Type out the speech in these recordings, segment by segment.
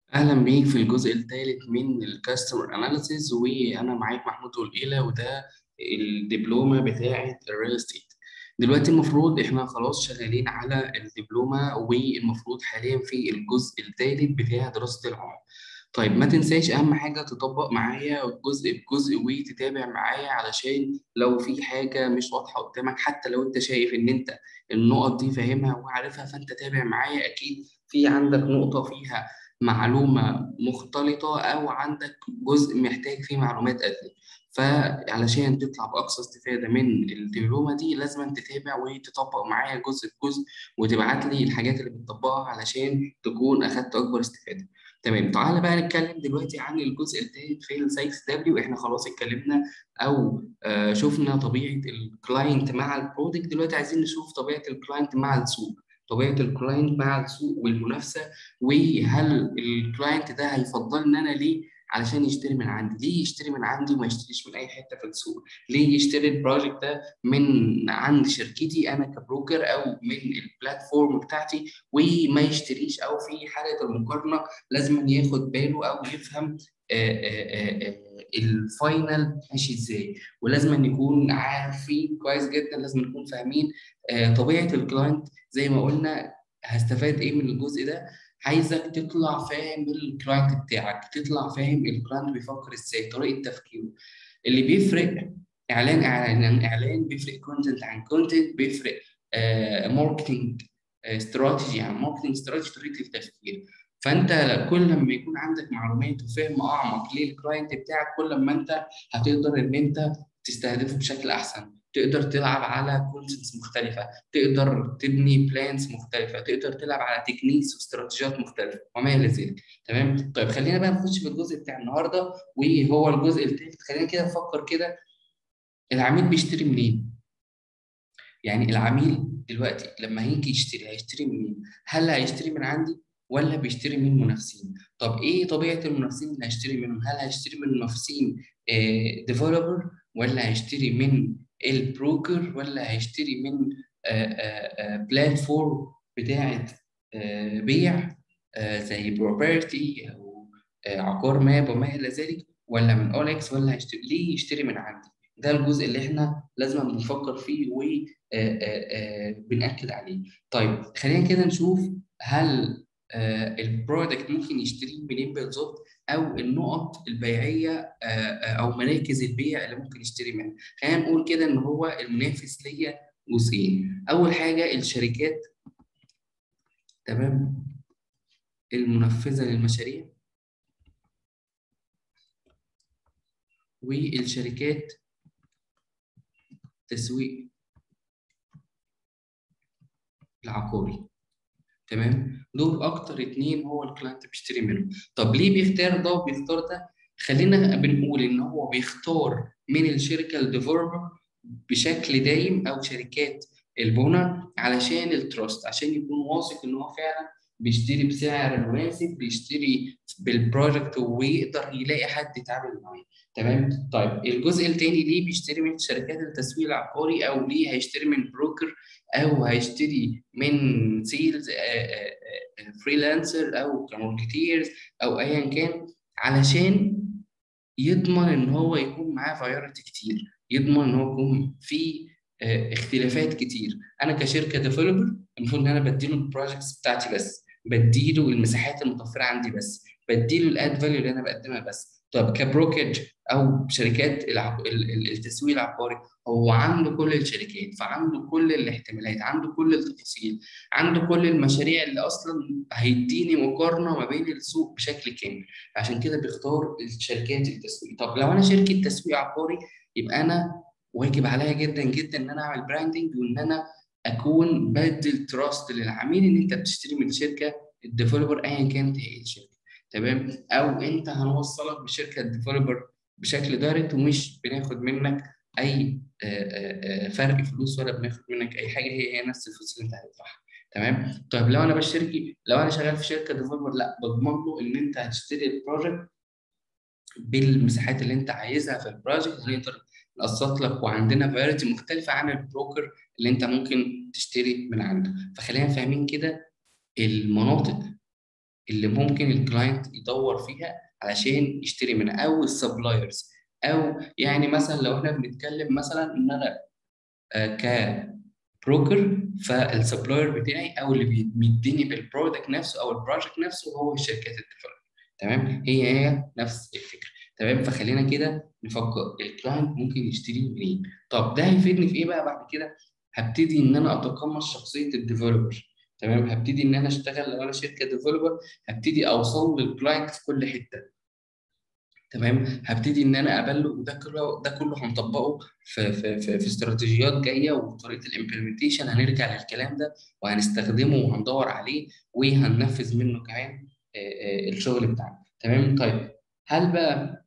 أهلا بيك في الجزء الثالث من الكاستمر أناليسيز وأنا معاك محمود والقيلة وده الدبلومة بتاعة الريل استيت دلوقتي المفروض إحنا خلاص شغالين على الدبلومة والمفروض حاليا في الجزء الثالث بتاع دراسة العملاء طيب ما تنساش أهم حاجة تطبق معايا جزء بجزء وتتابع معايا علشان لو في حاجة مش واضحة قدامك حتى لو أنت شايف إن أنت النقط دي فاهمها وعارفها فأنت تابع معايا أكيد في عندك نقطة فيها معلومة مختلطة أو عندك جزء محتاج فيه معلومات أزيد فعلشان تطلع بأقصى استفادة من الدبلومة دي لازم تتابع وتطبق معايا جزء بجزء وتبعت لي الحاجات اللي بتطبقها علشان تكون أخدت أكبر استفادة تمام تعالى بقى نتكلم دلوقتي عن الجزء الثالث في ال 6 دبليو احنا خلاص اتكلمنا او آه شفنا طبيعه الكلاينت مع البرودكت دلوقتي عايزين نشوف طبيعه الكلاينت مع السوق طبيعه الكلاينت مع السوق والمنافسه وهل الكلاينت ده هيفضلني انا ليه علشان يشتري من عندي ليه يشتري من عندي وما يشتريش من اي حته في السوق ليه يشتري البروجكت ده من عند شركتي انا كبروكر او من البلاتفورم بتاعتي وما يشتريش او في حاله المقارنه لازم ياخد باله او يفهم الفاينل ماشي ازاي ولازم نكون عارفين كويس جدا لازم نكون فاهمين طبيعه الكلاينت زي ما قلنا هستفاد ايه من الجزء ده عايزك تطلع فاهم الكلاينت بتاعك تطلع فاهم الكلاينت بيفكر ازاي طريقه تفكيره اللي بيفرق اعلان اعلان اعلان بيفرق كونتنت عن كونتنت بيفرق ماركتنج استراتيجي عن ماركتنج استراتيجي طريقه التفكير فانت كل ما يكون عندك معلومات وفهم اعمق للكلاينت بتاعك كل ما انت هتقدر ان انت تستهدفه بشكل احسن تقدر تلعب على كونسبتس مختلفة تقدر تبني بلانز مختلفة تقدر تلعب على تكنيكس واستراتيجيات مختلفة وما إلى ذلك تمام طيب خلينا بقى نخش في الجزء بتاع النهاردة وهو الجزء الثالث خلينا كده نفكر كده العميل بيشتري منين يعني العميل دلوقتي لما هيجي يشتري هيشتري منين هل هيشتري من عندي ولا بيشتري من منافسين طب ايه طبيعه المنافسين اللي هيشتري منهم هل هيشتري من منافسين ديفلوبر ولا هيشتري من البروكر ولا هيشتري من بلاتفورم بتاعه بيع زي بروبرتي او عقار ماب وما الى ذلك ولا من اولكس ولا هيشتري ليه يشتري من عندي ده الجزء اللي احنا لازم نفكر فيه وبنأكد عليه طيب خلينا كده نشوف هل البرودكت ممكن يشتريه منين بالظبط او النقط البيعيه او مراكز البيع اللي ممكن يشتري منها خلينا نقول كده ان هو المنافس ليا جزئين اول حاجه الشركات تمام المنفذه للمشاريع والشركات تسويق العقاري تمام دول اكتر اتنين هو الكلاينت بيشتري منهم طب ليه بيختار ده وبيختار ده خلينا بنقول ان هو بيختار من الشركه الديفلوبر بشكل دايم او شركات البنى علشان التراست عشان يكون واثق ان هو فعلا بيشتري بسعر مناسب بيشتري بالبروجكت ويقدر يلاقي حد يتعامل معاه تمام طيب الجزء الثاني ليه بيشتري من شركات التسويق العقاري او ليه هيشتري من بروكر او هيشتري من سيلز فريلانسر او كماركتيرز او ايا كان علشان يضمن ان هو يكون معاه فايرتي كتير يضمن ان هو يكون في اختلافات كتير انا كشركه ديفلوبر المفروض ان انا بديله البروجكتس بتاعتي بس بديله المساحات المتوفره عندي بس بديله الاد فاليو اللي انا بقدمها بس طب كبروكج او شركات التسويق العقاري هو عنده كل الشركات فعنده كل الاحتمالات عنده كل التفاصيل عنده كل المشاريع اللي اصلا هيديني مقارنه ما بين السوق بشكل كامل عشان كده بيختار الشركات التسويق طب لو انا شركه تسويق عقاري يبقى انا واجب عليا جدا جدا ان انا اعمل براندنج وان انا اكون بدي تراست للعميل ان انت بتشتري من الشركه الديفلوبر ايا كانت هي الشركه تمام او انت هنوصلك بشركه ديفلوبر بشكل دايركت ومش بناخد منك اي فرق فلوس ولا بناخد منك اي حاجه هي هي نفس الفلوس اللي انت هتدفعها تمام طيب لو انا بشتري لو انا شغال في شركه ديفلوبر لا بضمن له ان انت هتشتري البروجكت بالمساحات اللي انت عايزها في البروجكت هنقدر نقسط لك وعندنا فاريتي مختلفه عن البروكر اللي انت ممكن تشتري من عنده فخلينا فاهمين كده المناطق اللي ممكن الكلاينت يدور فيها علشان يشتري منها او السبلايرز او يعني مثلا لو احنا بنتكلم مثلا ان انا آه، كبروكر فالسبلاير بتاعي او اللي بيديني بالبرودكت نفسه او البروجكت نفسه هو الشركات الديفلوبر تمام هي هي نفس الفكره تمام فخلينا كده نفكر الكلاينت ممكن يشتري منين طب ده هيفيدني في ايه بقى بعد كده هبتدي ان انا اتقمص شخصيه الديفلوبر تمام هبتدي ان انا اشتغل لو انا شركه ديفلوبر هبتدي اوصل للكلاينت في كل حته تمام هبتدي ان انا اقبله وده كله ده كله هنطبقه في في في, في استراتيجيات جايه وطريقه الامبلمنتيشن هنرجع للكلام ده وهنستخدمه وهندور عليه وهننفذ منه كمان الشغل بتاعنا تمام طيب هل بقى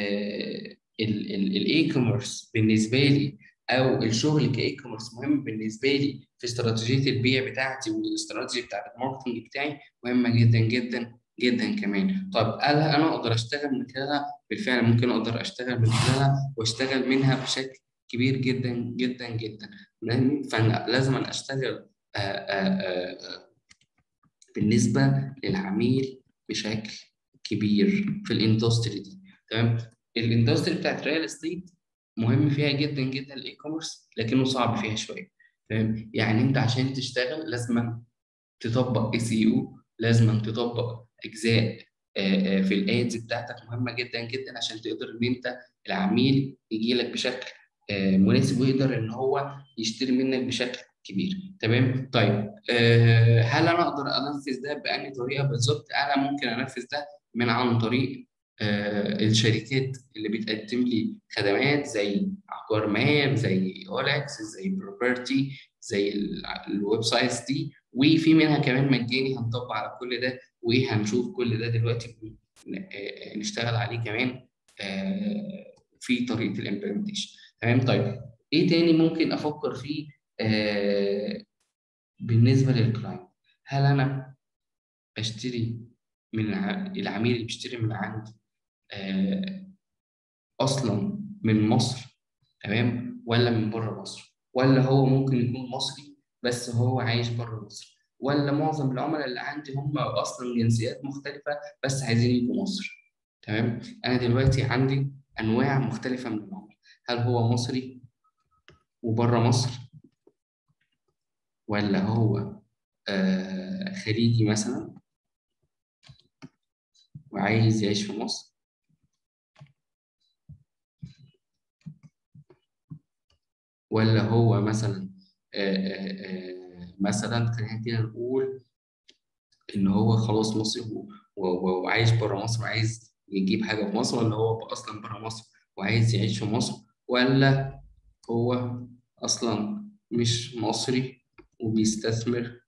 الاي كوميرس بالنسبه لي او الشغل كاي كوميرس مهم بالنسبه لي في استراتيجيه البيع بتاعتي والاستراتيجي بتاعت الماركتنج بتاعي مهمه جدا جدا جدا كمان طب هل انا اقدر اشتغل من خلالها بالفعل ممكن اقدر اشتغل من خلالها واشتغل منها بشكل كبير جدا جدا جدا فانا لازم أن اشتغل آآ آآ بالنسبه للعميل بشكل كبير في الاندستري دي تمام الاندستري بتاعت ريال استيت مهم فيها جدا جدا الاي كوميرس لكنه صعب فيها شويه فاهم يعني انت عشان تشتغل لازم تطبق اس اي او لازم تطبق اجزاء في الادز بتاعتك مهمه جدا جدا عشان تقدر ان انت العميل يجي لك بشكل مناسب ويقدر ان هو يشتري منك بشكل كبير تمام طيب هل انا اقدر انفذ ده بأني طريقه بالظبط انا ممكن انفذ ده من عن طريق الشركات اللي بتقدم لي خدمات زي عقار ماب زي اولكس زي بروبرتي زي الويب سايتس دي وفي منها كمان مجاني هنطبق على كل ده وهنشوف كل ده دلوقتي نشتغل عليه كمان في طريقه الامبلمنتيشن تمام طيب ايه تاني ممكن افكر فيه بالنسبه للكلاينت هل انا بشتري من العميل اللي بيشتري من عندي اصلا من مصر تمام ولا من بره مصر ولا هو ممكن يكون مصري بس هو عايش بره مصر ولا معظم العملاء اللي عندي هم اصلا جنسيات مختلفه بس عايزين يجوا مصر تمام انا دلوقتي عندي انواع مختلفه من العملاء هل هو مصري وبره مصر ولا هو آه خليجي مثلا وعايز يعيش في مصر ولا هو مثلا آآ آآ مثلا خلينا كده نقول ان هو خلاص مصري وعايش بره مصر وعايز يجيب حاجه في مصر ولا هو اصلا بره مصر وعايز يعيش في مصر ولا هو اصلا مش مصري وبيستثمر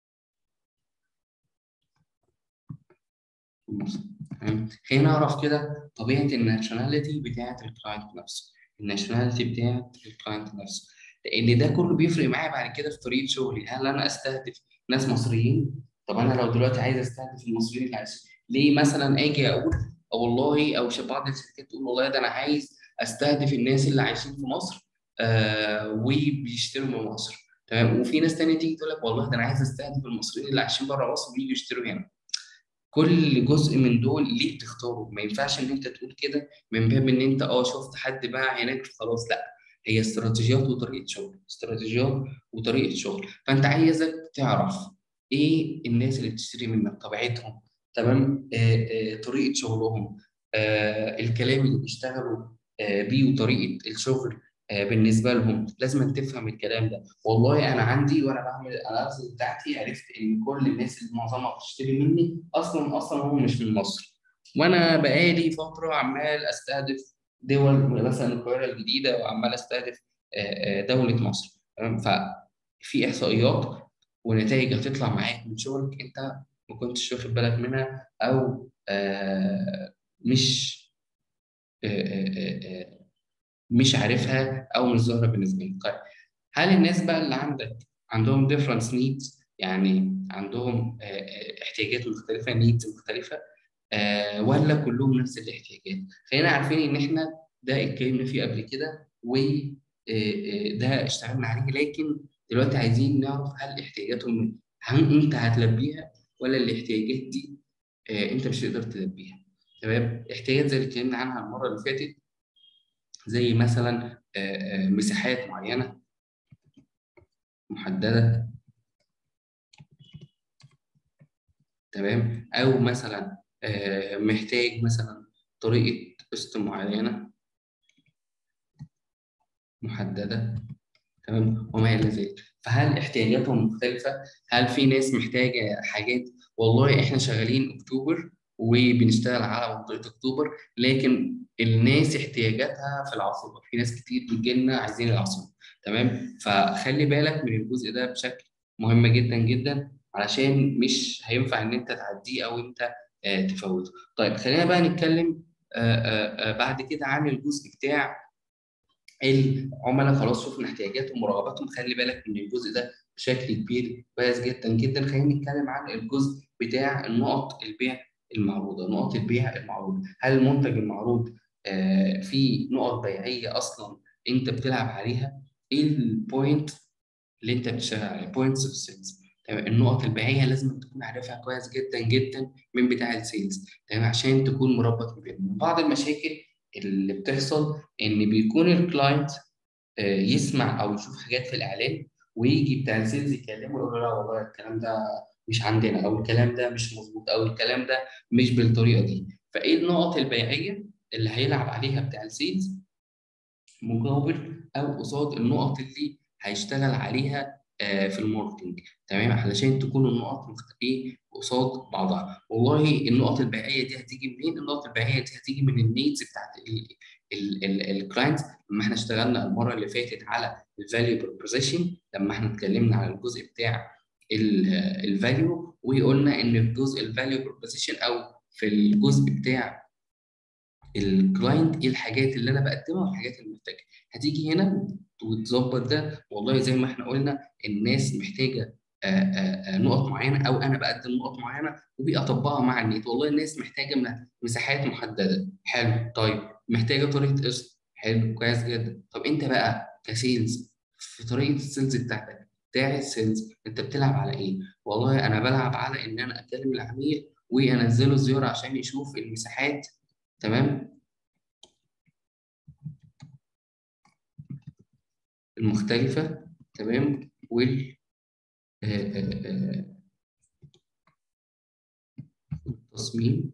في مصر خلينا نعرف كده طبيعه الناشوناليتي بتاعت الكلاينت نفسه الناشوناليتي بتاعت الكلاينت نفسه لان ده كله بيفرق معايا بعد كده في طريقه شغلي هل انا استهدف ناس مصريين طب انا لو دلوقتي عايز استهدف المصريين اللي عايزين ليه مثلا اجي اقول أو والله او بعض الشركات تقول والله ده انا عايز استهدف الناس اللي عايشين في مصر آه وبيشتروا من مصر تمام وفي ناس تانية تيجي تقول لك والله ده انا عايز استهدف المصريين اللي عايشين بره مصر وييجوا يشتروا هنا كل جزء من دول ليه تختاره ما ينفعش ان انت تقول كده من باب ان انت اه شفت حد باع هناك خلاص لا هي استراتيجيات وطريقه شغل استراتيجيات وطريقه شغل فانت عايزك تعرف ايه الناس اللي بتشتري منك طبيعتهم تمام آه آه طريقه شغلهم آه الكلام اللي بيشتغلوا آه بيه وطريقه الشغل آه بالنسبه لهم لازم تفهم الكلام ده والله انا عندي وانا بعمل الاناليسيس بتاعتي عرفت ان كل الناس اللي معظمها بتشتري مني اصلا اصلا هم مش من مصر وانا بقالي فتره عمال استهدف دول مثلا القاهره الجديده وعمال استهدف دوله مصر ففي احصائيات ونتائج هتطلع معاك من شغلك انت ما كنتش واخد بالك منها او مش مش عارفها او مش ظاهره بالنسبه لك طيب هل الناس بقى اللي عندك عندهم different needs يعني عندهم احتياجات مختلفه needs مختلفه ولا كلهم نفس الاحتياجات خلينا عارفين ان احنا ده اتكلمنا فيه قبل كده وده اشتغلنا عليه لكن دلوقتي عايزين نعرف هل احتياجاتهم هل انت هتلبيها ولا الاحتياجات دي آه، انت مش هتقدر تلبيها تمام احتياجات زي اللي اتكلمنا عنها المره اللي فاتت زي مثلا آه، آه، مساحات معينه محدده تمام او مثلا آه، محتاج مثلا طريقه قسط معينه محدده تمام وما الى ذلك فهل احتياجاتهم مختلفه هل في ناس محتاجه حاجات والله احنا شغالين اكتوبر وبنشتغل على منطقه اكتوبر لكن الناس احتياجاتها في العاصمه في ناس كتير بتجي لنا عايزين العاصمه تمام فخلي بالك من الجزء ده بشكل مهم جدا جدا علشان مش هينفع ان انت تعديه او انت آه، تفوته طيب خلينا بقى نتكلم آه، آه، آه، بعد كده عن الجزء بتاع العملاء خلاص شفنا احتياجاتهم ورغباتهم خلي بالك من الجزء ده بشكل كبير كويس جدا جدا خلينا نتكلم عن الجزء بتاع النقط البيع المعروضه نقط البيع المعروضه هل المنتج المعروض آه، في نقط بيعيه اصلا انت بتلعب عليها ايه البوينت اللي انت بتشتغل عليها بوينتس اوف سيلز تمام النقط البيعيه لازم تكون عارفها كويس جدا جدا من بتاع السيلز تمام عشان تكون مربط ما بينهم بعض المشاكل اللي بتحصل ان بيكون الكلاينت آه، يسمع او يشوف حاجات في الاعلان ويجي بتاع السيلز يكلمه يقول له لا والله الكلام ده مش عندنا او الكلام ده مش مظبوط او الكلام ده مش بالطريقه دي فايه النقط البيعيه اللي هيلعب عليها بتاع السيلز مقابل او قصاد النقط اللي هيشتغل عليها آه، في الماركتنج تمام علشان تكون النقط مخت- ايه قصاد بعضها والله النقط البيعيه دي هتيجي منين النقط البيعيه دي هتيجي من النيدز بتاعت الكلاينت لما احنا اشتغلنا المره اللي فاتت على الفاليو بروبوزيشن لما احنا اتكلمنا على الجزء بتاع الفاليو وقلنا ان في جزء الفاليو بروبوزيشن او في الجزء بتاع الكلاينت ايه الحاجات اللي انا بقدمها والحاجات اللي محتاجها هتيجي هنا وتظبط ده والله زي ما احنا قلنا الناس محتاجه آه، آه، آه، نقط معينه او انا بقدم نقط معينه وبيطبقها مع النت والله الناس محتاجه م- مساحات محدده حلو طيب محتاجه طريقه قسط حلو كويس جدا طب انت بقى كسيلز في طريقه السيلز بتاعتك بتاع السيلز انت بتلعب على ايه؟ والله انا بلعب على ان انا اكلم العميل وانزله زياره عشان يشوف المساحات تمام المختلفة تمام وال آه، آه، آه، التصميم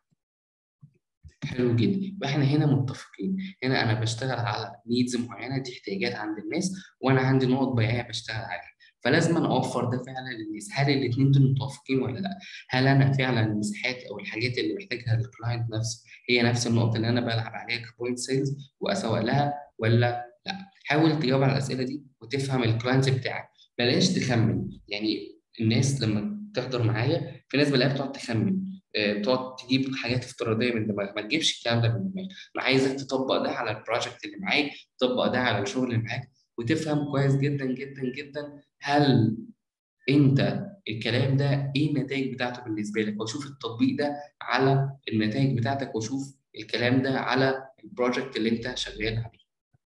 حلو جدا يبقى احنا هنا متفقين هنا انا بشتغل على نيدز معينه دي احتياجات عند الناس وانا عندي نقط بيعيه بشتغل عليها فلازم أنا اوفر ده فعلا للناس هل الاثنين دول متوافقين ولا لا هل انا فعلا المساحات او الحاجات اللي محتاجها الكلاينت نفسه هي نفس النقطه اللي انا بلعب عليها كبوينت سيلز واسوق لها ولا لا حاول تجاوب على الاسئله دي وتفهم الكلاينت بتاعك بلاش تخمن يعني الناس لما تحضر معايا في ناس بلاقيها بتقعد تخمن آه، بتقعد تجيب حاجات افتراضيه من دماغك ما تجيبش الكلام ده من دماغك انا عايزك تطبق ده على البروجكت اللي معاك تطبق ده على الشغل اللي معاك وتفهم كويس جدا جدا جدا هل انت الكلام ده ايه النتائج بتاعته بالنسبه لك واشوف التطبيق ده على النتائج بتاعتك واشوف الكلام ده على البروجكت اللي انت شغال عليه